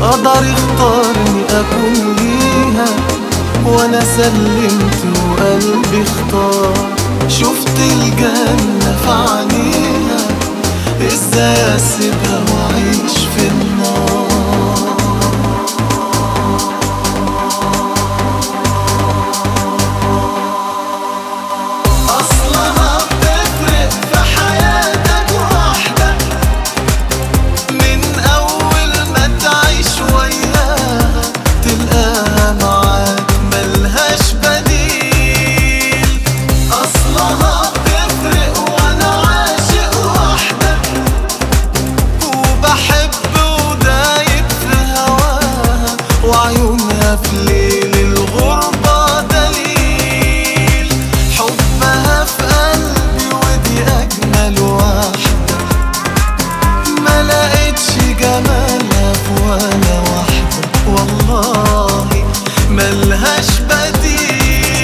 قدر اختارني اكون ليها وانا سلمت وقلبي اختار شفت الجنة في عينيها ازاي اسيبها واعيش في النار أصلها بتفرق في حياتك وحدك من أول ما تعيش وياها تلقاها معاك ملهاش بديل أصلها بتفرق وأنا عاشق وحدك وبحب ودايب في هواها وعيونها في ليل الغربة دليل حبها في قلبي ودي أجمل واحدة ما لقيتش جمالها في ولا واحدة والله ملهاش بديل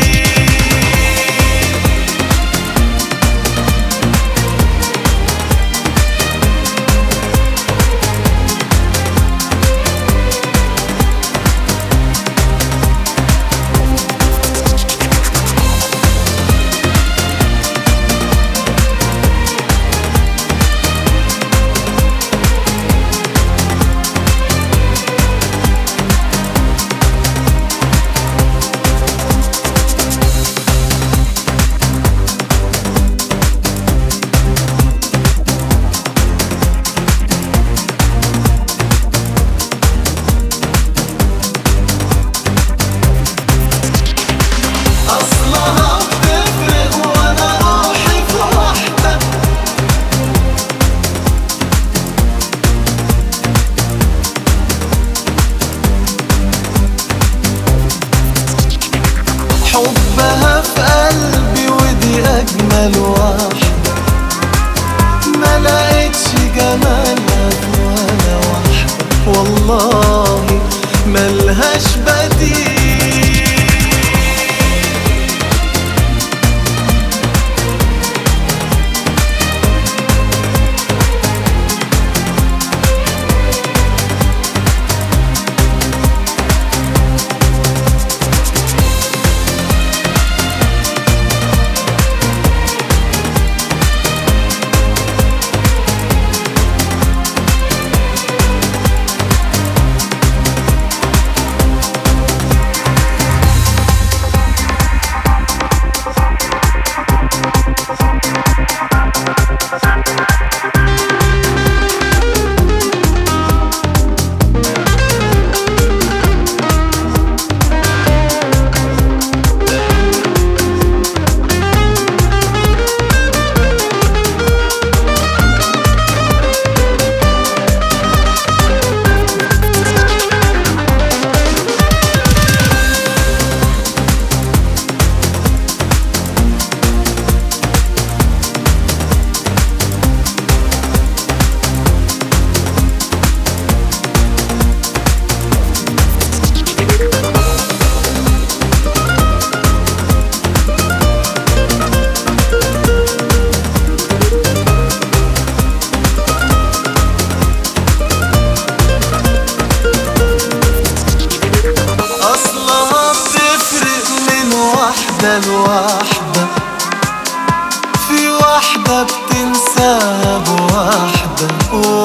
أصلها بتفرق وأنا روحي في وحدة حبها في قلبي ودي أجمل واحدة ما لقيتش جمالها في ولا واحدة والله ملهاش بديل أصلها بتفرق من واحدة لواحدة في واحدة بتنساها بواحدة